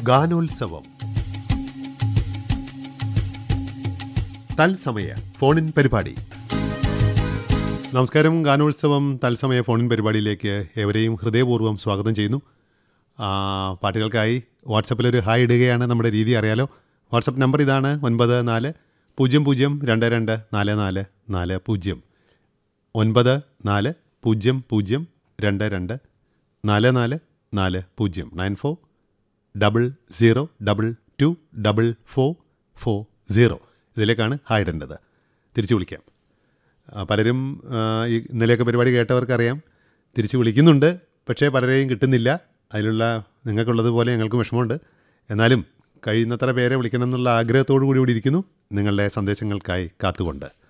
ഗാനോത്സവം തത്സമയ ഫോണിൻ പരിപാടി നമസ്കാരം ഗാനോത്സവം തത്സമയ ഫോണിൻ പരിപാടിയിലേക്ക് ഏവരെയും ഹൃദയപൂർവ്വം സ്വാഗതം ചെയ്യുന്നു ആ, പാട്ടുകൾക്കായി വാട്സപ്പിലൊരു ഹായ് ഇടുകയാണ് നമ്മുടെ രീതി അറിയാലോ വാട്സപ്പ് നമ്പർ ഇതാണ് ഒൻപത് നാല് പൂജ്യം പൂജ്യം രണ്ട് രണ്ട് നാല് നാല് നാല് പൂജ്യം ഒൻപത് നാല് പൂജ്യം പൂജ്യം രണ്ട് രണ്ട് നാല് നാല് നാല് പൂജ്യം nine four double zero double two double four four zero ഇതിലേക്കാണ് ഹായ് ഇടേണ്ടത് തിരിച്ചു വിളിക്കാം ആ, പലരും ആ, ഈ ഇന്നലെയൊക്കെ പരിപാടി കേട്ടവർക്കറിയാം തിരിച്ചു വിളിക്കുന്നുണ്ട് പക്ഷേ പലരെയും കിട്ടുന്നില്ല അതിലുള്ള നിങ്ങൾക്കുള്ളതുപോലെ ഞങ്ങൾക്കും വിഷമമുണ്ട് എന്നാലും കഴിയുന്നത്ര പേരെ വിളിക്കണം എന്നുള്ള ആഗ്രഹത്തോടു കൂടി ഇവിടെ ഇരിക്കുന്നു നിങ്ങളുടെ സന്ദേശങ്ങൾക്കായി കാത്തുകൊണ്ട്